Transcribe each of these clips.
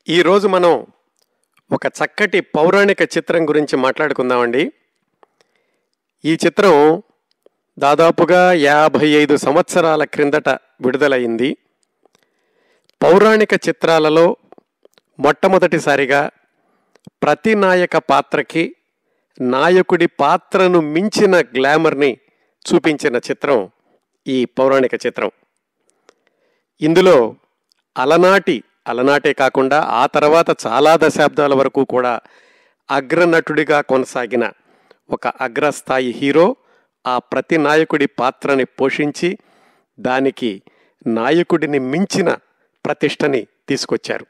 ఈరోజు మనం ఒక చక్కటి పౌరాణిక చిత్రం గురించి మాట్లాడుకుందామండి ఈ చిత్రం దాదాపుగా యాభై ఐదు సంవత్సరాల క్రిందట విడుదలైంది పౌరాణిక చిత్రాలలో మొట్టమొదటిసారిగా ప్రతి నాయక పాత్రకి నాయకుడి పాత్రను మించిన గ్లామర్ని చూపించిన చిత్రం ఈ పౌరాణిక చిత్రం ఇందులో అలనాటి అలనాటే కాకుండా ఆ తర్వాత చాలా దశాబ్దాల వరకు కూడా అగ్రనటుడిగా కొనసాగిన ఒక అగ్రస్థాయి హీరో ఆ ప్రతి నాయకుడి పాత్రని పోషించి దానికి నాయకుడిని మించిన ప్రతిష్టని తీసుకొచ్చారు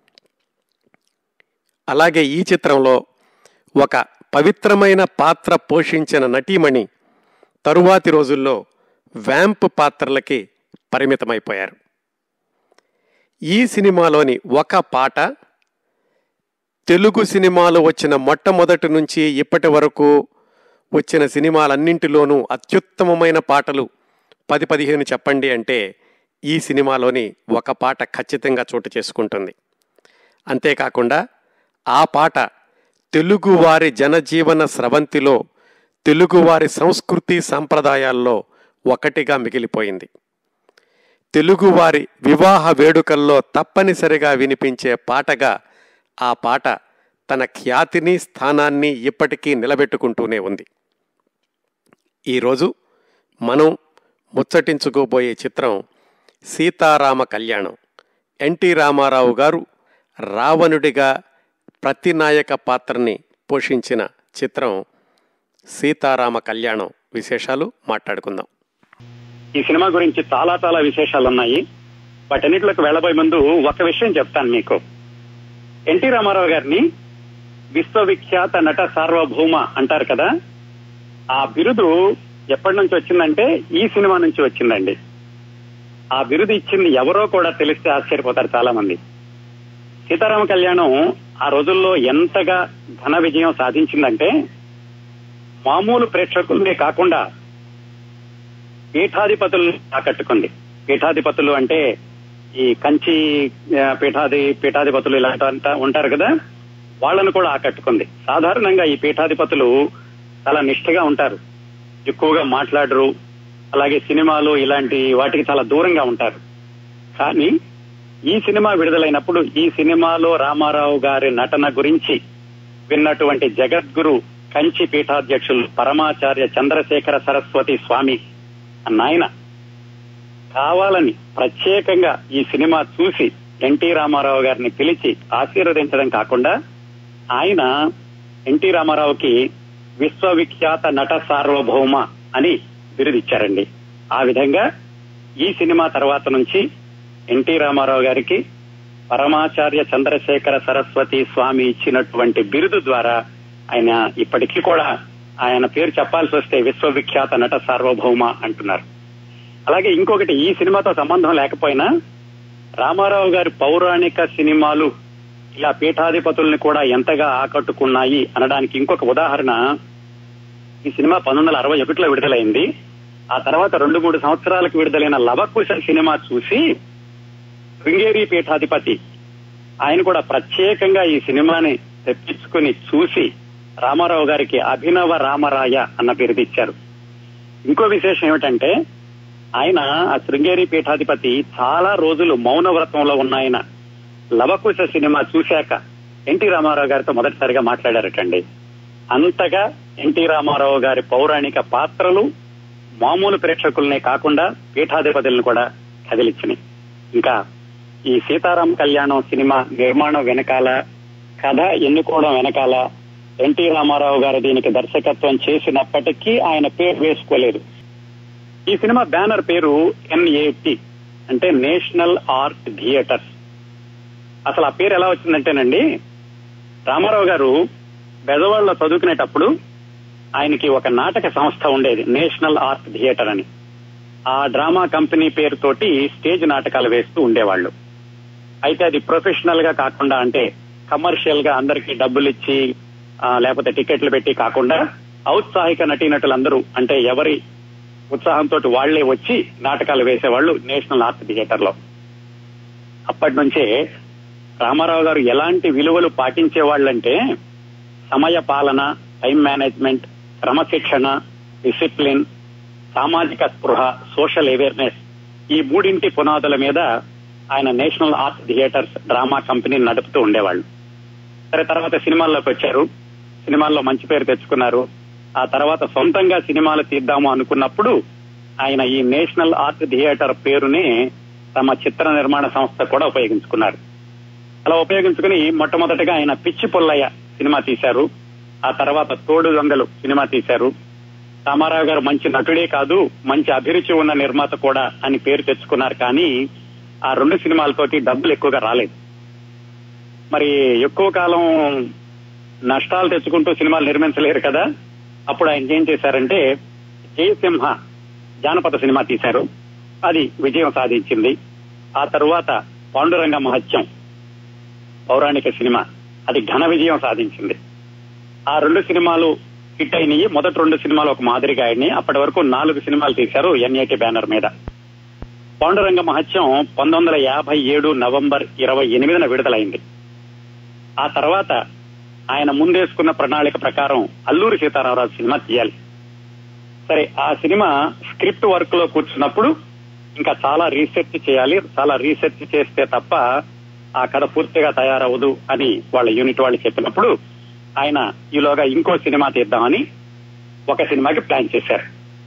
అలాగే ఈ చిత్రంలో ఒక పవిత్రమైన పాత్ర పోషించిన నటీమణి తరువాతి రోజుల్లో వ్యాంప్ పాత్రలకి పరిమితమైపోయారు ఈ సినిమాలోని ఒక పాట తెలుగు సినిమాలో వచ్చిన మొట్టమొదటి నుంచి ఇప్పటి వరకు వచ్చిన సినిమాలన్నింటిలోనూ అత్యుత్తమమైన పాటలు పది పదిహేను చెప్పండి అంటే ఈ సినిమాలోని ఒక పాట ఖచ్చితంగా చోటు చేసుకుంటుంది అంతేకాకుండా ఆ పాట తెలుగువారి జనజీవన స్రవంతిలో తెలుగువారి సంస్కృతి సంప్రదాయాల్లో ఒకటిగా మిగిలిపోయింది తెలుగువారి వివాహ వేడుకల్లో తప్పనిసరిగా వినిపించే పాటగా ఆ పాట తన ఖ్యాతిని స్థానాన్ని ఇప్పటికీ నిలబెట్టుకుంటూనే ఉంది ఈరోజు మనం ముచ్చటించుకోబోయే చిత్రం సీతారామ కళ్యాణం ఎన్టీ రామారావు గారు రావణుడిగా ప్రతినాయక పాత్రని పోషించిన చిత్రం సీతారామ కళ్యాణం విశేషాలు మాట్లాడుకుందాం ఈ సినిమా గురించి చాలా చాలా విశేషాలు ఉన్నాయి వాటన్నిటిలోకి వెళ్ళబోయే ముందు ఒక విషయం చెప్తాను మీకు ఎన్టీ రామారావు గారిని విశ్వవిఖ్యాత నట సార్వభౌమ అంటారు కదా ఆ బిరుదు ఎప్పటి నుంచి వచ్చిందంటే ఈ సినిమా నుంచి వచ్చిందండి ఆ బిరుదు ఇచ్చింది ఎవరో కూడా తెలిస్తే ఆశ్చర్యపోతారు చాలా మంది సీతారామ కళ్యాణం ఆ రోజుల్లో ఎంతగా ఘన విజయం సాధించిందంటే మామూలు ప్రేక్షకులనే కాకుండా పీఠాధిపతులను ఆకట్టుకుంది పీఠాధిపతులు అంటే ఈ కంచి ఆ, పీఠాధి పీఠాధిపతులు ఇలాంటి ఉంటారు కదా వాళ్ళను కూడా ఆకట్టుకుంది సాధారణంగా ఈ పీఠాధిపతులు చాలా నిష్ఠగా ఉంటారు ఎక్కువగా మాట్లాడరు అలాగే సినిమాలు ఇలాంటి వాటికి చాలా దూరంగా ఉంటారు కానీ ఈ సినిమా విడుదలైనప్పుడు ఈ సినిమాలో రామారావు గారి నటన గురించి విన్నటువంటి జగద్గురు కంచి పీఠాధ్యక్షులు పరమాచార్య చంద్రశేఖర సరస్వతి స్వామి నాయన కావాలని ప్రత్యేకంగా ఈ సినిమా చూసి ఎన్టీ రామారావు గారిని పిలిచి ఆశీర్వదించడం కాకుండా ఆయన ఎన్టీ రామారావుకి విశ్వవిఖ్యాత నట సార్వభౌమ అని బిరుదిచ్చారండి ఆ విధంగా ఈ సినిమా తర్వాత నుంచి ఎన్టీ రామారావు గారికి పరమాచార్య చంద్రశేఖర సరస్వతి స్వామి ఇచ్చినటువంటి బిరుదు ద్వారా ఆయన ఇప్పటికీ కూడా ఆయన పేరు చెప్పాల్సి వస్తే విశ్వవిఖ్యాత నట సార్వభౌమ అంటున్నారు అలాగే ఇంకొకటి ఈ సినిమాతో సంబంధం లేకపోయినా రామారావు గారి పౌరాణిక సినిమాలు ఇలా పీఠాధిపతుల్ని కూడా ఎంతగా ఆకట్టుకున్నాయి అనడానికి ఇంకొక ఉదాహరణ ఈ సినిమా పంతొమ్మిది వందల అరవై ఒకటిలో విడుదలైంది ఆ తర్వాత రెండు మూడు సంవత్సరాలకు విడుదలైన లవకుశ సినిమా చూసి శృంగేరి పీఠాధిపతి ఆయన కూడా ప్రత్యేకంగా ఈ సినిమాని తెప్పించుకుని చూసి రామారావు గారికి అభినవ రామరాయ అన్న పేరు తెచ్చారు ఇంకో విశేషం ఏమిటంటే ఆయన ఆ శృంగేరి పీఠాధిపతి చాలా రోజులు మౌన వ్రతంలో ఉన్న ఆయన లవకుశ సినిమా చూశాక ఎన్టీ రామారావు గారితో మొదటిసారిగా మాట్లాడారటండి అంతగా ఎన్టీ రామారావు గారి పౌరాణిక పాత్రలు మామూలు ప్రేక్షకులనే కాకుండా పీఠాధిపతులను కూడా కదిలిచ్చినాయి ఇంకా ఈ సీతారాం కళ్యాణం సినిమా నిర్మాణం వెనకాల కథ ఎన్నుకోవడం వెనకాల ఎన్టీ రామారావు గారు దీనికి దర్శకత్వం చేసినప్పటికీ ఆయన పేరు వేసుకోలేదు ఈ సినిమా బ్యానర్ పేరు ఎన్ఏటి అంటే నేషనల్ ఆర్ట్ థియేటర్స్ అసలు ఆ పేరు ఎలా వచ్చిందంటేనండి రామారావు గారు బెజవాడలో చదువుకునేటప్పుడు ఆయనకి ఒక నాటక సంస్థ ఉండేది నేషనల్ ఆర్ట్ థియేటర్ అని ఆ డ్రామా కంపెనీ పేరుతోటి స్టేజ్ నాటకాలు వేస్తూ ఉండేవాళ్ళు అయితే అది ప్రొఫెషనల్ గా కాకుండా అంటే కమర్షియల్ గా అందరికి డబ్బులు ఇచ్చి ఆ, లేకపోతే టికెట్లు పెట్టి కాకుండా ఔత్సాహిక నటీనటులందరూ అంటే ఎవరి ఉత్సాహంతో వాళ్లే వచ్చి నాటకాలు వేసేవాళ్ళు నేషనల్ ఆర్ట్ థియేటర్ లో అప్పటి నుంచే రామారావు గారు ఎలాంటి విలువలు పాటించే వాళ్ళంటే సమయ పాలన టైం మేనేజ్మెంట్ క్రమశిక్షణ డిసిప్లిన్ సామాజిక స్పృహ సోషల్ అవేర్నెస్ ఈ మూడింటి పునాదుల మీద ఆయన నేషనల్ ఆర్ట్ థియేటర్స్ డ్రామా కంపెనీని నడుపుతూ ఉండేవాళ్ళు సరే తర్వాత సినిమాల్లోకి వచ్చారు సినిమాల్లో మంచి పేరు తెచ్చుకున్నారు ఆ తర్వాత సొంతంగా సినిమాలు తీద్దాము అనుకున్నప్పుడు ఆయన ఈ నేషనల్ ఆర్ట్ థియేటర్ పేరుని తమ చిత్ర నిర్మాణ సంస్థ కూడా ఉపయోగించుకున్నారు అలా ఉపయోగించుకుని మొట్టమొదటిగా ఆయన పిచ్చి పుల్లయ్య సినిమా తీశారు ఆ తర్వాత తోడు దొంగలు సినిమా తీశారు రామారావు గారు మంచి నటుడే కాదు మంచి అభిరుచి ఉన్న నిర్మాత కూడా అని పేరు తెచ్చుకున్నారు కానీ ఆ రెండు సినిమాలతోటి డబ్బులు ఎక్కువగా రాలేదు మరి ఎక్కువ కాలం నష్టాలు తెచ్చుకుంటూ సినిమాలు నిర్మించలేరు కదా అప్పుడు ఆయన ఏం చేశారంటే జయసింహ జానపద సినిమా తీశారు అది విజయం సాధించింది ఆ తరువాత పాండురంగ మహత్యం పౌరాణిక సినిమా అది ఘన విజయం సాధించింది ఆ రెండు సినిమాలు హిట్ అయినాయి మొదటి రెండు సినిమాలు ఒక మాదిరిగా అయినాయి అప్పటి వరకు నాలుగు సినిమాలు తీశారు ఎన్ఐటి బ్యానర్ మీద పాండురంగ మహత్యం పంతొమ్మిది వందల యాభై ఏడు నవంబర్ ఇరవై ఎనిమిదిన విడుదలైంది ఆ తర్వాత ఆయన ముందేసుకున్న ప్రణాళిక ప్రకారం అల్లూరి సీతారామరాజు సినిమా తీయాలి సరే ఆ సినిమా స్క్రిప్ట్ వర్క్ లో కూర్చున్నప్పుడు ఇంకా చాలా రీసెర్చ్ చేయాలి చాలా రీసెర్చ్ చేస్తే తప్ప ఆ కథ పూర్తిగా తయారవదు అని వాళ్ళ యూనిట్ వాళ్ళు చెప్పినప్పుడు ఆయన ఈలోగా ఇంకో సినిమా తీద్దామని ఒక సినిమాకి ప్లాన్ చేశారు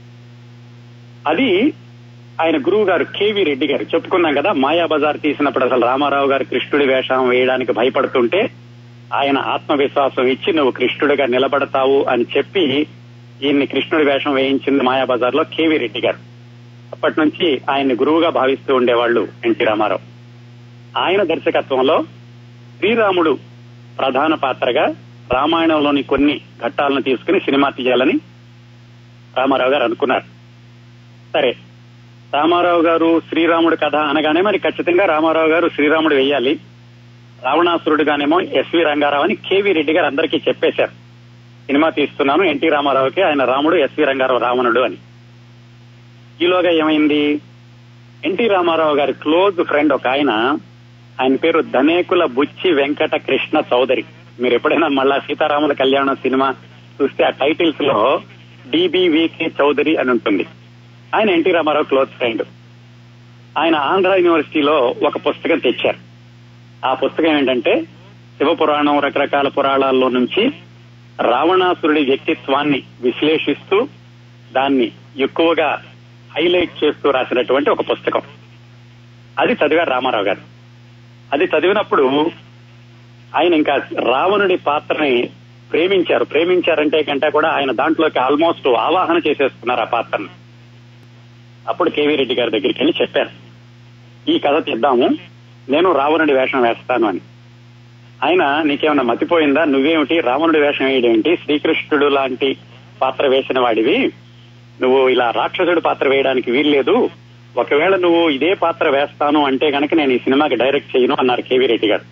అది ఆయన గురువు గారు కేవి రెడ్డి గారు చెప్పుకున్నాం కదా మాయాబజార్ తీసినప్పుడు అసలు రామారావు గారు కృష్ణుడి వేషం వేయడానికి భయపడుతుంటే ఆయన ఆత్మవిశ్వాసం ఇచ్చి నువ్వు కృష్ణుడిగా నిలబడతావు అని చెప్పి ఈయన్ని కృష్ణుడి వేషం వేయించింది మాయాబజార్ లో కేవి రెడ్డి గారు అప్పటి నుంచి ఆయన్ని గురువుగా భావిస్తూ ఉండేవాళ్ళు ఎన్టీ రామారావు ఆయన దర్శకత్వంలో శ్రీరాముడు ప్రధాన పాత్రగా రామాయణంలోని కొన్ని ఘట్టాలను తీసుకుని సినిమా తీయాలని రామారావు గారు అనుకున్నారు సరే రామారావు గారు శ్రీరాముడు కథ అనగానే మరి ఖచ్చితంగా రామారావు గారు శ్రీరాముడు వేయాలి రావణాసురుడుగానేమో ఎస్వి రంగారావు అని కేవీ రెడ్డి గారు అందరికీ చెప్పేశారు సినిమా తీస్తున్నాను ఎన్టీ రామారావుకి ఆయన రాముడు ఎస్వి రంగారావు రావణుడు అని ఈలోగా ఏమైంది ఎన్టీ రామారావు గారి క్లోజ్ ఫ్రెండ్ ఒక ఆయన ఆయన పేరు ధనేకుల బుచ్చి వెంకట కృష్ణ చౌదరి మీరు ఎప్పుడైనా మళ్ళా సీతారాముల కళ్యాణం సినిమా చూస్తే ఆ టైటిల్స్ లో డిబివికే చౌదరి అని ఉంటుంది ఆయన ఎన్టీ రామారావు క్లోజ్ ఫ్రెండ్ ఆయన ఆంధ్ర యూనివర్సిటీలో ఒక పుస్తకం తెచ్చారు ఆ పుస్తకం ఏంటంటే శివపురాణం రకరకాల పురాణాల్లో నుంచి రావణాసురుడి వ్యక్తిత్వాన్ని విశ్లేషిస్తూ దాన్ని ఎక్కువగా హైలైట్ చేస్తూ రాసినటువంటి ఒక పుస్తకం అది చదివారు రామారావు గారు అది చదివినప్పుడు ఆయన ఇంకా రావణుడి పాత్రని ప్రేమించారు ప్రేమించారంటే కంటే కూడా ఆయన దాంట్లోకి ఆల్మోస్ట్ ఆవాహన చేసేసుకున్నారు ఆ పాత్రను అప్పుడు కేవీ రెడ్డి గారి దగ్గరికి వెళ్ళి చెప్పారు ఈ కథ తీద్దాము నేను రావణుడి వేషం వేస్తాను అని ఆయన నీకేమైనా మతిపోయిందా నువ్వేమిటి రావణుడి వేషం వేయడేంటి శ్రీకృష్ణుడు లాంటి పాత్ర వేసిన వాడివి నువ్వు ఇలా రాక్షసుడి పాత్ర వేయడానికి వీల్లేదు ఒకవేళ నువ్వు ఇదే పాత్ర వేస్తాను అంటే గనక నేను ఈ సినిమాకి డైరెక్ట్ చేయను అన్నారు కేవీ రెడ్డి గారు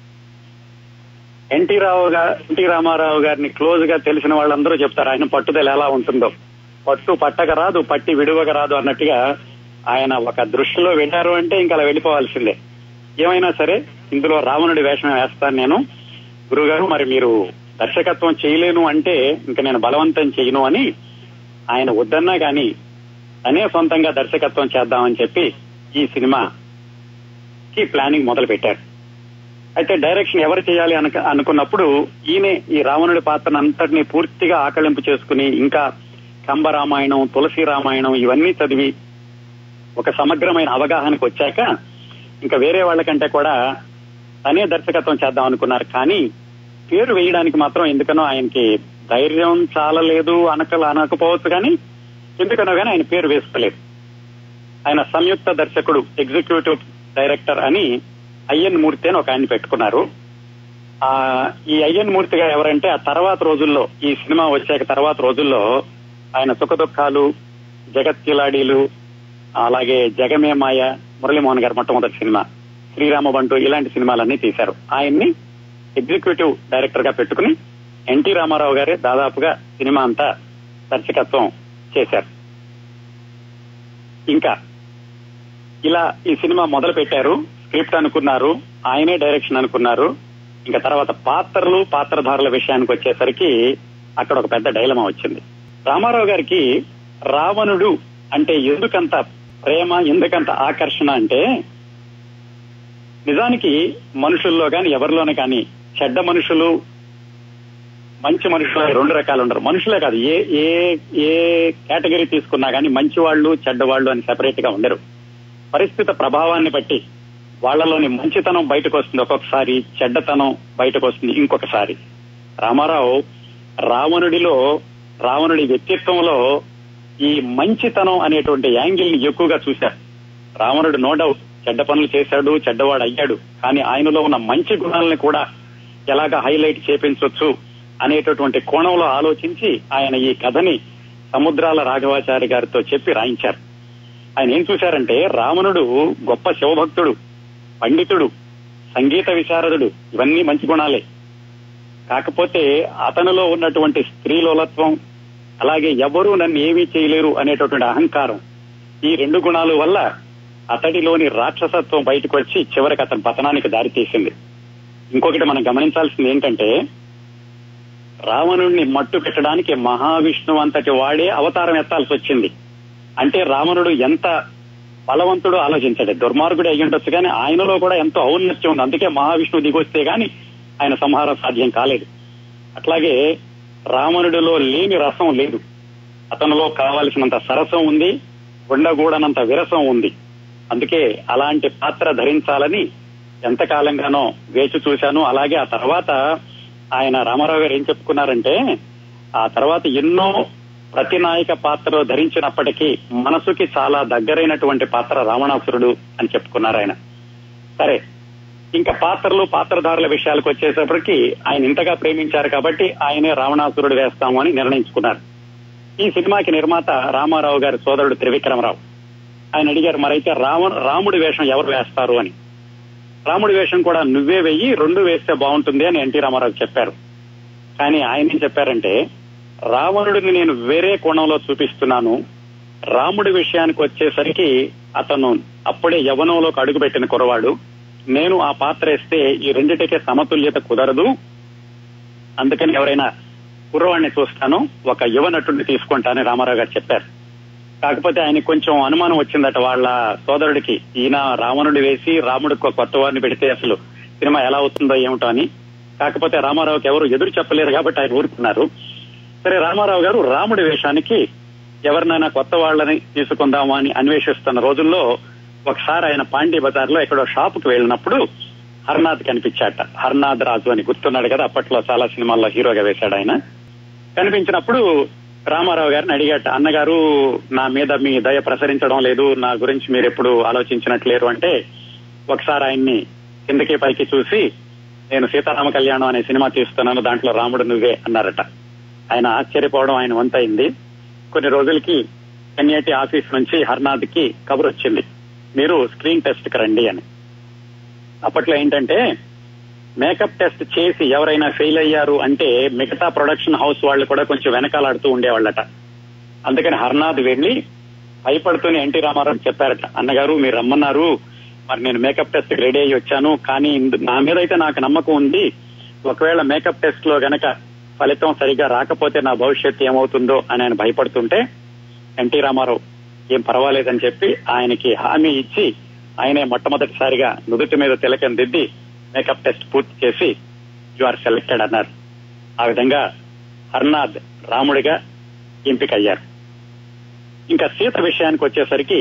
ఎన్టీ రావు గారు ఎన్టీ రామారావు గారిని క్లోజ్ గా తెలిసిన వాళ్ళందరూ చెప్తారు ఆయన పట్టుదల ఎలా ఉంటుందో పట్టు పట్టక రాదు పట్టి విడువక రాదు అన్నట్టుగా ఆయన ఒక దృష్టిలో వెళ్ళారు అంటే ఇంకా అలా వెళ్ళిపోవాల్సిందే ఏమైనా సరే ఇందులో రావణుడి వేషం వేస్తాను నేను గురుగారు మరి మీరు దర్శకత్వం చేయలేను అంటే ఇంకా నేను బలవంతం చేయను అని ఆయన వద్దన్నా గాని తనే సొంతంగా దర్శకత్వం చేద్దామని చెప్పి ఈ సినిమాకి ప్లానింగ్ మొదలు పెట్టారు అయితే డైరెక్షన్ ఎవరు చేయాలి అనుక అనుకున్నప్పుడు ఈయనే ఈ రావణుడి పాత్రను అంతటినీ పూర్తిగా ఆకలింపు చేసుకుని ఇంకా కంబ రామాయణం తులసి రామాయణం ఇవన్నీ చదివి ఒక సమగ్రమైన అవగాహనకు వచ్చాక ఇంకా వేరే వాళ్ళకంటే కూడా తనే దర్శకత్వం చేద్దాం అనుకున్నారు కానీ పేరు వేయడానికి మాత్రం ఎందుకనో ఆయనకి ధైర్యం చాలలేదు అనకలు అనకపోవచ్చు కానీ ఎందుకనో కానీ ఆయన పేరు వేసుకోలేదు ఆయన సంయుక్త దర్శకుడు ఎగ్జిక్యూటివ్ డైరెక్టర్ అని అయ్యన్ మూర్తి అని ఒక ఆయన పెట్టుకున్నారు ఆ ఈ అయ్యన్ మూర్తిగా ఎవరంటే ఆ తర్వాత రోజుల్లో ఈ సినిమా వచ్చాక తర్వాత రోజుల్లో ఆయన సుఖ దుఃఖాలు జగత్కిలాడీలు అలాగే జగమే మాయ మురళీమోహన్ గారు మొట్టమొదటి సినిమా శ్రీరామ బంటు ఇలాంటి సినిమాలన్నీ తీశారు ఆయన్ని ఎగ్జిక్యూటివ్ డైరెక్టర్ గా పెట్టుకుని ఎన్టీ రామారావు గారే దాదాపుగా సినిమా అంతా దర్శకత్వం చేశారు ఇంకా ఇలా ఈ సినిమా మొదలు పెట్టారు స్క్రిప్ట్ అనుకున్నారు ఆయనే డైరెక్షన్ అనుకున్నారు ఇంకా తర్వాత పాత్రలు పాత్రధారుల విషయానికి వచ్చేసరికి అక్కడ ఒక పెద్ద డైలమా వచ్చింది రామారావు గారికి రావణుడు అంటే ఎందుకంత ప్రేమ ఎందుకంత ఆకర్షణ అంటే నిజానికి మనుషుల్లో కానీ ఎవరిలోనే కానీ చెడ్డ మనుషులు మంచి మనుషులు అని రెండు రకాలు ఉండరు మనుషులే కాదు ఏ ఏ ఏ కేటగిరీ తీసుకున్నా కానీ మంచి వాళ్ళు చెడ్డవాళ్ళు అని సెపరేట్ గా ఉండరు పరిస్థితి ప్రభావాన్ని బట్టి వాళ్ళలోని మంచితనం బయటకు వస్తుంది ఒక్కొక్కసారి చెడ్డతనం బయటకు వస్తుంది ఇంకొకసారి రామారావు రావణుడిలో రావణుడి వ్యక్తిత్వంలో ఈ మంచితనం అనేటువంటి యాంగిల్ ని ఎక్కువగా చూశారు రావణుడు నో డౌట్ చెడ్డ పనులు చేశాడు చెడ్డవాడు అయ్యాడు కానీ ఆయనలో ఉన్న మంచి గుణాలను కూడా ఎలాగా హైలైట్ చేపించవచ్చు అనేటటువంటి కోణంలో ఆలోచించి ఆయన ఈ కథని సముద్రాల రాఘవాచారి గారితో చెప్పి రాయించారు ఆయన ఏం చూశారంటే రావణుడు గొప్ప శివభక్తుడు పండితుడు సంగీత విశారదుడు ఇవన్నీ మంచి గుణాలే కాకపోతే అతనిలో ఉన్నటువంటి స్త్రీలోలత్వం అలాగే ఎవరూ నన్ను ఏమీ చేయలేరు అనేటటువంటి అహంకారం ఈ రెండు గుణాల వల్ల అతడిలోని రాక్షసత్వం బయటకు వచ్చి చివరికి అతని పతనానికి దారితీసింది ఇంకొకటి మనం గమనించాల్సింది ఏంటంటే రావణుడిని మట్టు పెట్టడానికి మహావిష్ణువు అంతటి వాడే అవతారం ఎత్తాల్సి వచ్చింది అంటే రావణుడు ఎంత బలవంతుడు ఆలోచించాడు దుర్మార్గుడు అయ్యి ఉండొచ్చు కానీ ఆయనలో కూడా ఎంతో ఔన్నత్యం ఉంది అందుకే మహావిష్ణువు దిగొస్తే గాని ఆయన సంహారం సాధ్యం కాలేదు అట్లాగే రావణుడిలో లేని రసం లేదు అతనిలో కావలసినంత సరసం ఉంది ఉండకూడనంత విరసం ఉంది అందుకే అలాంటి పాత్ర ధరించాలని ఎంతకాలంగానో వేచి చూశాను అలాగే ఆ తర్వాత ఆయన రామారావు గారు ఏం చెప్పుకున్నారంటే ఆ తర్వాత ఎన్నో ప్రతినాయక పాత్రలు ధరించినప్పటికీ మనసుకి చాలా దగ్గరైనటువంటి పాత్ర రావణాసురుడు అని చెప్పుకున్నారు ఆయన సరే ఇంకా పాత్రలు పాత్రధారుల విషయాలకు వచ్చేటప్పటికి ఆయన ఇంతగా ప్రేమించారు కాబట్టి ఆయనే రావణాసురుడు వేస్తాము అని నిర్ణయించుకున్నారు ఈ సినిమాకి నిర్మాత రామారావు గారి సోదరుడు త్రివిక్రమరావు ఆయన అడిగారు మరైతే రావణ రాముడి వేషం ఎవరు వేస్తారు అని రాముడి వేషం కూడా నువ్వే వెయ్యి రెండు వేస్తే బాగుంటుంది అని ఎన్టీ రామారావు చెప్పారు కానీ ఆయన ఏం చెప్పారంటే రావణుడిని నేను వేరే కోణంలో చూపిస్తున్నాను రాముడి విషయానికి వచ్చేసరికి అతను అప్పుడే యవనంలోకి అడుగుపెట్టిన కురవాడు నేను ఆ పాత్ర వేస్తే ఈ రెండిటికే సమతుల్యత కుదరదు అందుకని ఎవరైనా కుర్రవాడిని చూస్తాను ఒక యువ నటుడిని తీసుకుంటానని రామారావు గారు చెప్పారు కాకపోతే ఆయనకి కొంచెం అనుమానం వచ్చిందట వాళ్ళ సోదరుడికి ఈయన రావణుడి వేసి రాముడికి ఒక కొత్త వారిని పెడితే అసలు సినిమా ఎలా అవుతుందో ఏమిటో అని కాకపోతే రామారావుకి ఎవరు ఎదురు చెప్పలేరు కాబట్టి ఆయన ఊరుకున్నారు సరే రామారావు గారు రాముడి వేషానికి ఎవరినైనా కొత్త వాళ్ళని తీసుకుందామా అని అన్వేషిస్తున్న రోజుల్లో ఒకసారి ఆయన పాండ్య బజార్ లో ఎక్కడో షాప్ కు వెళ్ళినప్పుడు హర్నాథ్ కనిపించాట హర్నాథ్ రాజు అని గుర్తున్నాడు కదా అప్పట్లో చాలా సినిమాల్లో హీరోగా వేశాడు ఆయన కనిపించినప్పుడు రామారావు గారిని అడిగాట అన్నగారు నా మీద మీ దయ ప్రసరించడం లేదు నా గురించి మీరు ఎప్పుడు ఆలోచించినట్లేరు అంటే ఒకసారి ఆయన్ని కిందకి పైకి చూసి నేను సీతారామ కళ్యాణం అనే సినిమా తీస్తున్నాను దాంట్లో రాముడు నువ్వే అన్నారట ఆయన ఆశ్చర్యపోవడం ఆయన వంతైంది కొన్ని రోజులకి ఎన్ఐటి ఆఫీస్ నుంచి హర్నాథ్ కి కబురు వచ్చింది మీరు స్క్రీన్ టెస్ట్ కి రండి అని అప్పట్లో ఏంటంటే మేకప్ టెస్ట్ చేసి ఎవరైనా ఫెయిల్ అయ్యారు అంటే మిగతా ప్రొడక్షన్ హౌస్ వాళ్ళు కూడా కొంచెం వెనకాలాడుతూ ఉండేవాళ్ళట అందుకని హర్నాథ్ వెళ్లి భయపడుతూనే ఎన్టీ రామారావు చెప్పారట అన్నగారు మీరు రమ్మన్నారు మరి నేను మేకప్ టెస్ట్ రెడీ అయ్యి వచ్చాను కానీ ఇందు- నా మీద అయితే నాకు నమ్మకం ఉంది ఒకవేళ మేకప్ టెస్ట్ లో గనక ఫలితం సరిగా రాకపోతే నా భవిష్యత్తు ఏమవుతుందో అని ఆయన భయపడుతుంటే ఎన్టీ రామారావు ఏం పర్వాలేదని చెప్పి ఆయనకి హామీ ఇచ్చి ఆయనే మొట్టమొదటిసారిగా నుదుటి మీద తిలకం దిద్ది మేకప్ టెస్ట్ పూర్తి చేసి యు ఆర్ సెలెక్టెడ్ అన్నారు ఆ విధంగా హర్నాథ్ రాముడిగా ఎంపికయ్యారు ఇంకా సీత విషయానికి వచ్చేసరికి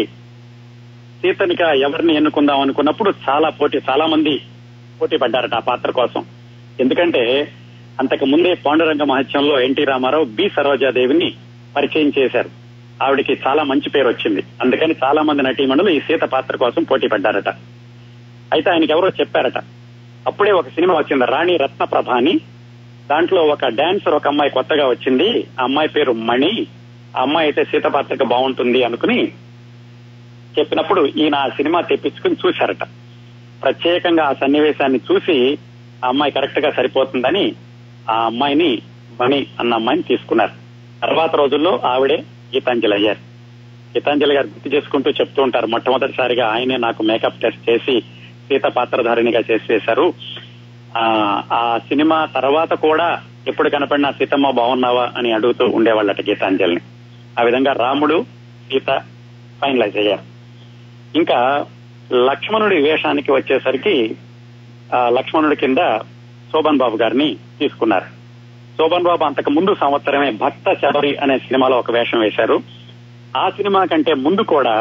సీతనిక ఎవరిని ఎన్నుకుందాం అనుకున్నప్పుడు చాలా పోటీ చాలా మంది పోటీ పడ్డారట ఆ పాత్ర కోసం ఎందుకంటే అంతకు ముందే పాండురంగ మహత్యంలో ఎన్టీ రామారావు బి సరోజాదేవిని పరిచయం చేశారు ఆవిడికి చాలా మంచి పేరు వచ్చింది అందుకని చాలా మంది నటీమణులు ఈ సీత పాత్ర కోసం పోటీ పడ్డారట అయితే ఆయనకి ఎవరో చెప్పారట అప్పుడే ఒక సినిమా వచ్చింది రాణి రత్నప్రభ అని దాంట్లో ఒక డాన్సర్ ఒక అమ్మాయి కొత్తగా వచ్చింది ఆ అమ్మాయి పేరు మణి ఆ అమ్మాయి అయితే సీత పాత్రకి బాగుంటుంది అనుకుని చెప్పినప్పుడు ఈయన ఆ సినిమా తెప్పించుకుని చూశారట ప్రత్యేకంగా ఆ సన్నివేశాన్ని చూసి ఆ అమ్మాయి కరెక్ట్ గా సరిపోతుందని ఆ అమ్మాయిని మణి అన్న అమ్మాయిని తీసుకున్నారు తర్వాత రోజుల్లో ఆవిడే గీతాంజలి అయ్యారు గీతాంజలి గారు గుర్తు చేసుకుంటూ చెప్తూ ఉంటారు మొట్టమొదటిసారిగా ఆయనే నాకు మేకప్ టెస్ట్ చేసి సీత పాత్రధారిణిగా చేసి చేశారు ఆ ఆ సినిమా తర్వాత కూడా ఎప్పుడు కనపడినా సీతమ్మ బాగున్నావా అని అడుగుతూ ఉండేవాళ్ళట గీతాంజలిని ఆ విధంగా రాముడు సీత ఫైనలైజ్ అయ్యారు ఇంకా లక్ష్మణుడి వేషానికి వచ్చేసరికి ఆ లక్ష్మణుడి కింద శోభన్ బాబు గారిని తీసుకున్నారు శోభన్ బాబు అంతకు ముందు సంవత్సరమే భక్త శబరి అనే సినిమాలో ఒక వేషం వేశారు ఆ సినిమా కంటే ముందు కూడా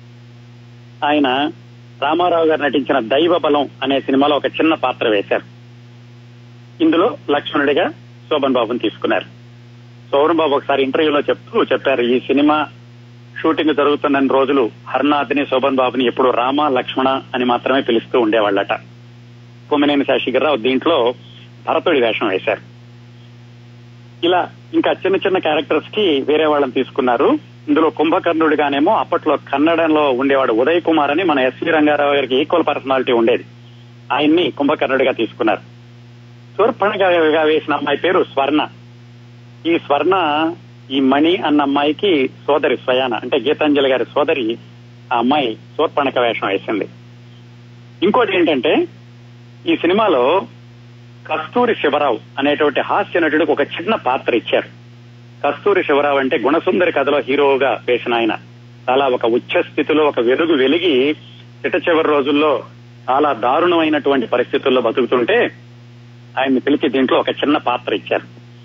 ఆయన రామారావు గారు నటించిన దైవ బలం అనే సినిమాలో ఒక చిన్న పాత్ర వేశారు ఇందులో లక్ష్మణుడిగా శోభన్ బాబుని తీసుకున్నారు శోభన్ బాబు ఒకసారి ఇంటర్వ్యూలో చెప్తూ చెప్పారు ఈ సినిమా షూటింగ్ జరుగుతున్న రోజులు హర్నాథ్ని శోభన్ బాబుని ఎప్పుడు రామ లక్ష్మణ అని మాత్రమే పిలుస్తూ ఉండేవాళ్ళట కొమ్మినేని శేషగిరిరావు దీంట్లో భరతుడి వేషం వేశారు ఇలా ఇంకా చిన్న చిన్న క్యారెక్టర్స్ కి వేరే వాళ్ళని తీసుకున్నారు ఇందులో కుంభకర్ణుడిగానేమో అప్పట్లో కన్నడంలో ఉండేవాడు ఉదయ్ కుమార్ అని మన ఎస్వి రంగారావు గారికి ఈక్వల్ పర్సనాలిటీ ఉండేది ఆయన్ని కుంభకర్ణుడిగా తీసుకున్నారు శూర్పణగా వేసిన అమ్మాయి పేరు స్వర్ణ ఈ స్వర్ణ ఈ మణి అన్న అమ్మాయికి సోదరి స్వయాన అంటే గీతాంజలి గారి సోదరి ఆ అమ్మాయి శూర్పణక వేషం వేసింది ఇంకోటి ఏంటంటే ఈ సినిమాలో కస్తూరి శివరావు అనేటువంటి హాస్య నటుడికి ఒక చిన్న పాత్ర ఇచ్చారు కస్తూరి శివరావు అంటే గుణసుందరి కథలో హీరోగా వేసిన ఆయన చాలా ఒక ఉచ్చ స్థితిలో ఒక వెలుగు వెలిగి చిట్ట చివరి రోజుల్లో చాలా దారుణమైనటువంటి పరిస్థితుల్లో బతుకుతుంటే ఆయన్ని పిలిచి దీంట్లో ఒక చిన్న పాత్ర ఇచ్చారు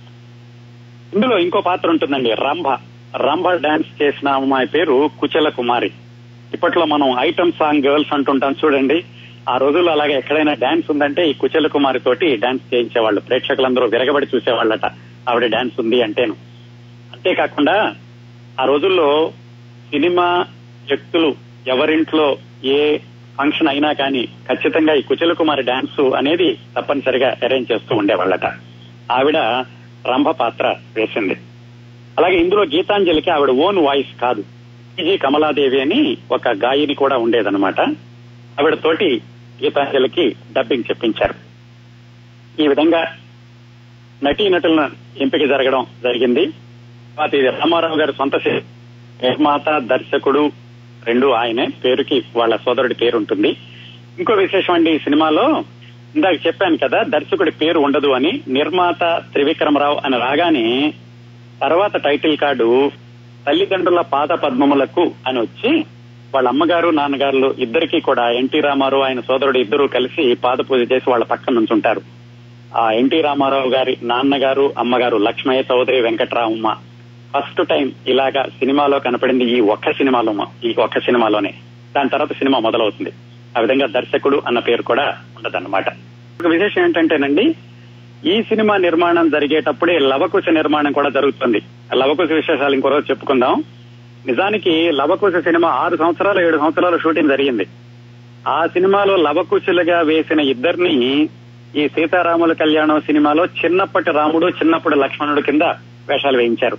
ఇందులో ఇంకో పాత్ర ఉంటుందండి రంభ రంభ డాన్స్ చేసిన అమ్మాయి పేరు కుచల కుమారి ఇప్పట్లో మనం ఐటమ్ సాంగ్ గర్ల్స్ అంటుంటాం చూడండి ఆ రోజుల్లో అలాగే ఎక్కడైనా డాన్స్ ఉందంటే ఈ కుచల కుమారి తోటి డాన్స్ చేయించేవాళ్ళు ప్రేక్షకులందరూ విరగబడి చూసేవాళ్ళట ఆవిడ డాన్స్ ఉంది అంటేను అంతేకాకుండా ఆ రోజుల్లో సినిమా వ్యక్తులు ఎవరింట్లో ఏ ఫంక్షన్ అయినా కానీ ఖచ్చితంగా ఈ కుచల కుమారి డాన్స్ అనేది తప్పనిసరిగా అరేంజ్ చేస్తూ ఉండేవాళ్ళట ఆవిడ రంభ పాత్ర వేసింది అలాగే ఇందులో గీతాంజలికి ఆవిడ ఓన్ వాయిస్ కాదు పిజి కమలాదేవి అని ఒక గాయని కూడా ఉండేదన్నమాట ఆవిడ తోటి గీతాంజలికి డబ్బింగ్ చెప్పించారు ఈ విధంగా నటీ నటుల ఎంపిక జరగడం జరిగింది తర్వాత ఇది రామారావు గారి సొంత సి- నిర్మాత దర్శకుడు రెండు ఆయనే పేరుకి వాళ్ళ సోదరుడి పేరు ఉంటుంది ఇంకో విశేషం అండి ఈ సినిమాలో ఇందాక చెప్పాను కదా దర్శకుడి పేరు ఉండదు అని నిర్మాత త్రివిక్రమరావు అని రాగానే తర్వాత టైటిల్ కార్డు తల్లిదండ్రుల పాద పద్మములకు అని వచ్చి వాళ్ళ అమ్మగారు నాన్నగారులు ఇద్దరికి కూడా ఎన్టీ రామారావు ఆయన సోదరుడు ఇద్దరు కలిసి పాద పూజ చేసి వాళ్ళ పక్కన నుంచుంటారు ఆ ఎన్టీ రామారావు గారి నాన్నగారు అమ్మగారు లక్ష్మయ్య చౌదరి వెంకట్రామమ్మ ఫస్ట్ టైం ఇలాగా సినిమాలో కనపడింది ఈ ఒక్క సినిమాలో ఈ ఒక్క సినిమాలోనే దాని తర్వాత సినిమా మొదలవుతుంది ఆ విధంగా దర్శకుడు అన్న పేరు కూడా ఉండదన్నమాట ఒక విశేషం ఏంటంటేనండి ఈ సినిమా నిర్మాణం జరిగేటప్పుడే లవకుశ నిర్మాణం కూడా జరుగుతుంది ఆ లవకుశ విశేషాలు ఇంకో రోజు చెప్పుకుందాం నిజానికి లవకుశ సినిమా ఆరు సంవత్సరాలు ఏడు సంవత్సరాలు షూటింగ్ జరిగింది ఆ సినిమాలో లవకుశులుగా వేసిన ఇద్దరిని ఈ సీతారాముల కళ్యాణం సినిమాలో చిన్నప్పటి రాముడు చిన్నప్పటి లక్ష్మణుడు కింద వేషాలు వేయించారు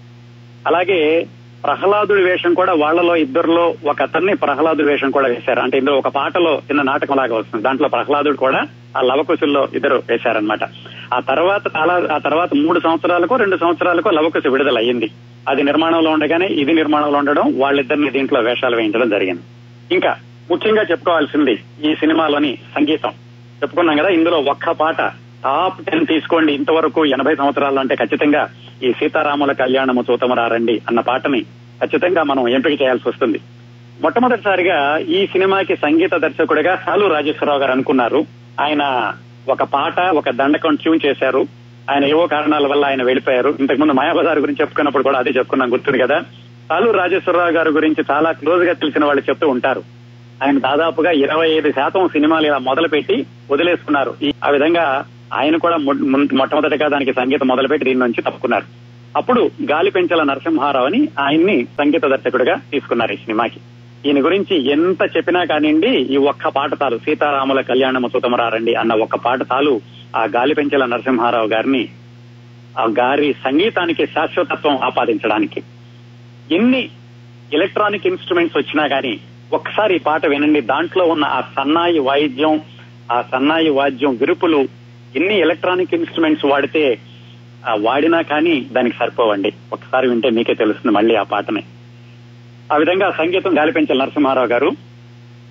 అలాగే ప్రహ్లాదుడి వేషం కూడా వాళ్ళలో ఇద్దరిలో ఒక అతన్ని ప్రహ్లాదుడి వేషం కూడా వేశారు అంటే ఇందులో ఒక పాటలో చిన్న నాటకం లాగా వస్తుంది దాంట్లో ప్రహ్లాదుడు కూడా ఆ లవకుశుల్లో ఇద్దరు వేశారనమాట ఆ తర్వాత చాలా ఆ తర్వాత మూడు సంవత్సరాలకు రెండు సంవత్సరాలకు లవకుశ విడుదల అయ్యింది అది నిర్మాణంలో ఉండగానే ఇది నిర్మాణంలో ఉండడం వాళ్ళిద్దరిని దీంట్లో వేషాలు వేయించడం జరిగింది ఇంకా ముఖ్యంగా చెప్పుకోవాల్సింది ఈ సినిమాలోని సంగీతం చెప్పుకున్నాం కదా ఇందులో ఒక్క పాట టాప్ టెన్ తీసుకోండి ఇంతవరకు ఎనభై సంవత్సరాలు అంటే ఖచ్చితంగా ఈ సీతారాముల కళ్యాణము చూతమరారండి అన్న పాటని ఖచ్చితంగా మనం ఎంపిక చేయాల్సి వస్తుంది మొట్టమొదటిసారిగా ఈ సినిమాకి సంగీత దర్శకుడిగా సాలు రాజేశ్వరరావు గారు అనుకున్నారు ఆయన ఒక పాట ఒక దండకం ట్యూన్ చేశారు ఆయన ఏవో కారణాల వల్ల ఆయన వెళ్ళిపోయారు ఇంతకుముందు మాయాబజార్ గురించి చెప్పుకున్నప్పుడు కూడా అదే చెప్పుకున్నాం గుర్తుంది కదా సాలు రాజేశ్వరరావు గారి గురించి చాలా క్లోజ్ గా తెలిసిన వాళ్ళు చెప్తూ ఉంటారు ఆయన దాదాపుగా ఇరవై ఐదు శాతం సినిమాలు ఇలా మొదలుపెట్టి వదిలేసుకున్నారు ఈ- ఆ విధంగా ఆయన కూడా మొ- మొ- మొట్టమొదటిగా దానికి సంగీతం మొదలుపెట్టి దీని నుంచి తప్పుకున్నారు అప్పుడు గాలి పెంచల నరసింహారావు అని ఆయన్ని సంగీత దర్శకుడిగా తీసుకున్నారు ఈ సినిమాకి ఈయన గురించి ఎంత చెప్పినా కానివ్వండి ఈ ఒక్క పాట చాలు సీతారాముల కళ్యాణము సుతమరారండి అన్న ఒక్క పాట చాలు ఆ గాలి పెంచల నరసింహారావు గారిని ఆ గారి సంగీతానికి శాశ్వతత్వం ఆపాదించడానికి ఎన్ని ఎలక్ట్రానిక్ ఇన్స్ట్రుమెంట్స్ వచ్చినా గానీ ఒక్కసారి ఈ పాట వినండి దాంట్లో ఉన్న ఆ సన్నాయి వాయిద్యం ఆ సన్నాయి వాద్యం విరుపులు ఎన్ని ఎలక్ట్రానిక్ ఇన్స్ట్రుమెంట్స్ వాడితే ఆ వాడినా కానీ దానికి సరిపోవండి ఒకసారి వింటే మీకే తెలుస్తుంది మళ్ళీ ఆ పాటని ఆ విధంగా సంగీతం గాలిపెంచల నరసింహారావు గారు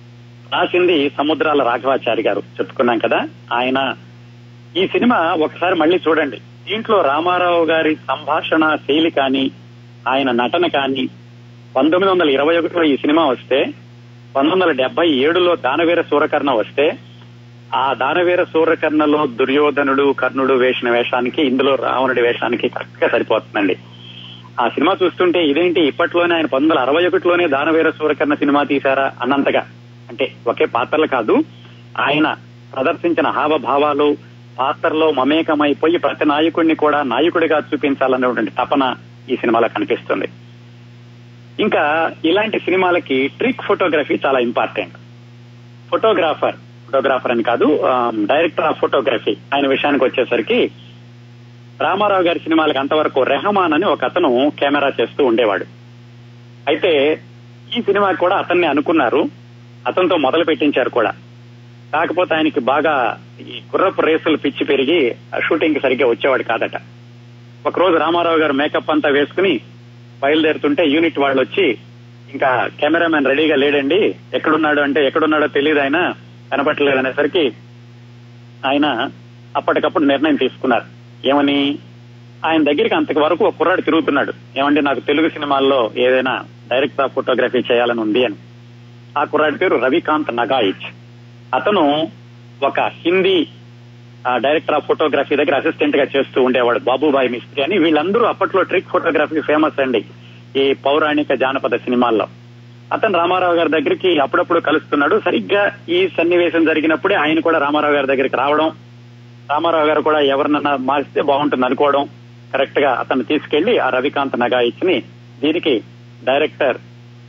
రాసింది సముద్రాల రాఘవాచారి గారు చెప్పుకున్నాం కదా ఆయన ఈ సినిమా ఒకసారి మళ్ళీ చూడండి దీంట్లో రామారావు గారి సంభాషణ శైలి కానీ ఆయన నటన కానీ పంతొమ్మిది వందల ఇరవై ఒకటిలో ఈ సినిమా వస్తే పంతొమ్మిది వందల డెబ్బై ఏడులో దానవీర సూరకర్ణ వస్తే ఆ దానవీర సూరకర్ణలో దుర్యోధనుడు కర్ణుడు వేసిన వేషానికి ఇందులో రావణుడి వేషానికి కరెక్ట్ గా సరిపోతుందండి ఆ సినిమా చూస్తుంటే ఇదేంటి ఇప్పట్లోనే ఆయన పంతొమ్మిది వందల అరవై ఒకటిలోనే దానవీర సూరకర్ణ సినిమా తీశారా అన్నంతగా అంటే ఒకే పాత్రలు కాదు ఆయన ప్రదర్శించిన హావభావాలు పాత్రలో మమేకమైపోయి ప్రతి నాయకుడిని కూడా నాయకుడిగా చూపించాలనేటువంటి తపన ఈ సినిమాలో కనిపిస్తుంది ఇంకా ఇలాంటి సినిమాలకి ట్రిక్ ఫోటోగ్రఫీ చాలా ఇంపార్టెంట్ ఫోటోగ్రాఫర్ ఫోటోగ్రాఫర్ అని కాదు డైరెక్టర్ ఆఫ్ ఫోటోగ్రఫీ ఆయన విషయానికి వచ్చేసరికి రామారావు గారి సినిమాలకు అంతవరకు రెహమాన్ అని ఒక అతను కెమెరా చేస్తూ ఉండేవాడు అయితే ఈ సినిమా కూడా అతన్ని అనుకున్నారు అతనితో మొదలు పెట్టించారు కూడా కాకపోతే ఆయనకి బాగా ఈ గుర్రపు రేసులు పిచ్చి పెరిగి షూటింగ్ కి సరిగ్గా వచ్చేవాడు కాదట ఒక రోజు రామారావు గారు మేకప్ అంతా వేసుకుని బయలుదేరుతుంటే యూనిట్ వాళ్ళు వచ్చి ఇంకా కెమెరామెన్ రెడీగా లేడండి ఎక్కడున్నాడు అంటే ఎక్కడున్నాడో తెలియదు ఆయన కనపట్టలేదు అనేసరికి ఆయన అప్పటికప్పుడు నిర్ణయం తీసుకున్నారు ఏమని ఆయన దగ్గరికి అంతవరకు ఒక కుర్రాడు తిరుగుతున్నాడు ఏమంటే నాకు తెలుగు సినిమాల్లో ఏదైనా డైరెక్ట్ ఆఫ్ ఫోటోగ్రఫీ చేయాలని ఉంది అని ఆ కుర్రాడి పేరు రవికాంత్ నగాయిచ్ అతను ఒక హిందీ డైరెక్టర్ ఆఫ్ ఫోటోగ్రఫీ దగ్గర అసిస్టెంట్ గా చేస్తూ ఉండేవాడు బాబుబాయి మిస్త్రి అని వీళ్ళందరూ అప్పట్లో ట్రిక్ ఫోటోగ్రఫీ ఫేమస్ అండి ఈ పౌరాణిక జానపద సినిమాల్లో అతను రామారావు గారి దగ్గరికి అప్పుడప్పుడు కలుస్తున్నాడు సరిగ్గా ఈ సన్నివేశం జరిగినప్పుడే ఆయన కూడా రామారావు గారి దగ్గరికి రావడం రామారావు గారు కూడా ఎవరినన్నా మార్చితే బాగుంటుంది అనుకోవడం కరెక్ట్ గా అతను తీసుకెళ్లి ఆ రవికాంత్ నగాయిచ్ని దీనికి డైరెక్టర్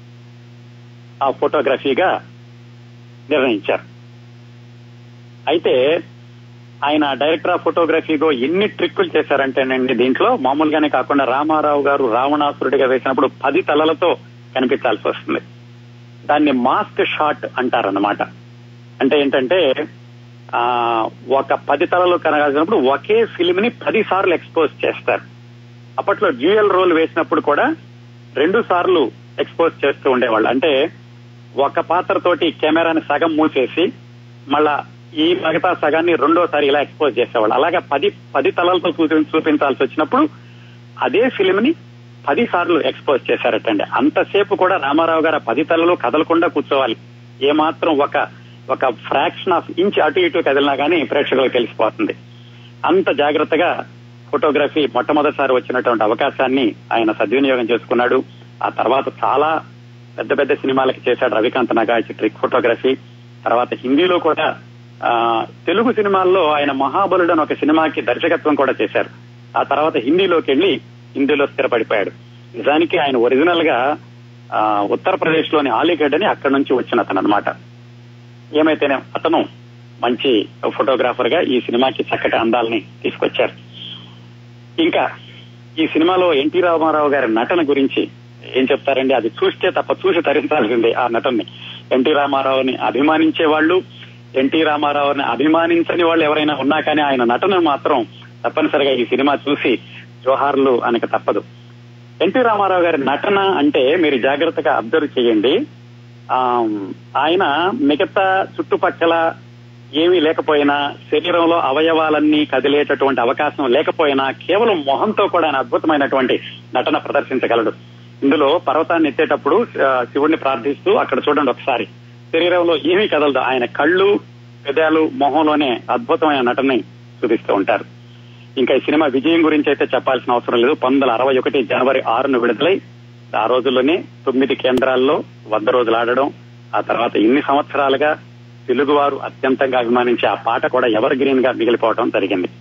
ఆ ఫోటోగ్రఫీగా నిర్ణయించారు అయితే ఆయన డైరెక్టర్ ఆఫ్ ఫోటోగ్రఫీగా ఎన్ని ట్రిక్కులు చేశారంటేనండి దీంట్లో మామూలుగానే కాకుండా రామారావు గారు రావణాసురుడిగా వేసినప్పుడు పది తలలతో కనిపించాల్సి వస్తుంది దాన్ని మాస్క్ షాట్ అంటారన్నమాట అంటే ఏంటంటే ఆ ఒక పది తలలు కనగాల్సినప్పుడు ఒకే ఫిలిం ని పది సార్లు ఎక్స్పోజ్ చేస్తారు అప్పట్లో డ్యూయల్ రోల్ వేసినప్పుడు కూడా రెండు సార్లు ఎక్స్పోజ్ చేస్తూ ఉండేవాళ్ళు అంటే ఒక పాత్రతోటి కెమెరాని సగం మూసేసి మళ్ళా ఈ మిగతా సగాన్ని రెండోసారి ఇలా ఎక్స్పోజ్ చేసేవాళ్ళు అలాగా పది పది తలలతో చూపి- చూపించాల్సి వచ్చినప్పుడు అదే ఫిలిం ని పది సార్లు ఎక్స్పోజ్ చేశారటండి అంతసేపు కూడా రామారావు గారు ఆ పది తలలు కదలకుండా కూర్చోవాలి ఏమాత్రం ఒక ఒక ఫ్రాక్షన్ ఆఫ్ ఇంచ్ అటు ఇటు కదిలినా కానీ ప్రేక్షకులకు తెలిసిపోతుంది అంత జాగ్రత్తగా ఫోటోగ్రఫీ మొట్టమొదటిసారి వచ్చినటువంటి అవకాశాన్ని ఆయన సద్వినియోగం చేసుకున్నాడు ఆ తర్వాత చాలా పెద్ద పెద్ద సినిమాలకి చేశాడు రవికాంత్ నగాచి ట్రిక్ ఫోటోగ్రఫీ తర్వాత హిందీలో కూడా ఆ తెలుగు సినిమాల్లో ఆయన మహాబలుడు అని ఒక సినిమాకి దర్శకత్వం కూడా చేశారు ఆ తర్వాత హిందీలోకి వెళ్లి హిందీలో స్థిరపడిపోయాడు నిజానికి ఆయన ఒరిజినల్ గా ఆ, ఉత్తరప్రదేశ్ లోని ఆలీగఢ్ అని అక్కడి నుంచి వచ్చిన అతను అనమాట ఏమైతేనే అతను మంచి ఫోటోగ్రాఫర్ గా ఈ సినిమాకి చక్కటి అందాలని తీసుకొచ్చారు ఇంకా ఈ సినిమాలో ఎన్టీ రామారావు గారి నటన గురించి ఏం చెప్తారండి అది చూస్తే తప్ప చూసి తరించాల్సిందే ఆ నటనని ఎన్టీ రామారావుని అభిమానించే వాళ్ళు ఎన్టీ రామారావుని అభిమానించని వాళ్ళు ఎవరైనా ఉన్నా కానీ ఆయన నటన మాత్రం తప్పనిసరిగా ఈ సినిమా చూసి జోహార్లు అనక తప్పదు ఎన్టీ రామారావు గారి నటన అంటే మీరు జాగ్రత్తగా అబ్జర్వ్ చేయండి ఆ, ఆయన మిగతా చుట్టుపక్కల ఏమీ లేకపోయినా శరీరంలో అవయవాలన్నీ కదిలేటటువంటి అవకాశం లేకపోయినా కేవలం మొహంతో కూడా ఆయన అద్భుతమైనటువంటి నటన ప్రదర్శించగలడు ఇందులో పర్వతాన్ని ఎత్తేటప్పుడు ఆ, శివుణ్ణి ప్రార్థిస్తూ అక్కడ చూడండి ఒకసారి శరీరంలో ఏమీ కదలదు ఆయన కళ్ళు పెదాలు మొహంలోనే అద్భుతమైన నటనని చూపిస్తూ ఉంటారు ఇంకా ఈ సినిమా విజయం గురించి అయితే చెప్పాల్సిన అవసరం లేదు పంతొమ్మిది వందల అరవై ఒకటి జనవరి ఆరును విడుదలై ఆ రోజుల్లోనే తొమ్మిది కేంద్రాల్లో వంద రోజులు ఆడడం ఆ తర్వాత ఇన్ని సంవత్సరాలుగా తెలుగువారు అత్యంతంగా అభిమానించే ఆ పాట కూడా ఎవర్ గ్రీన్ గా మిగిలిపోవడం జరిగింది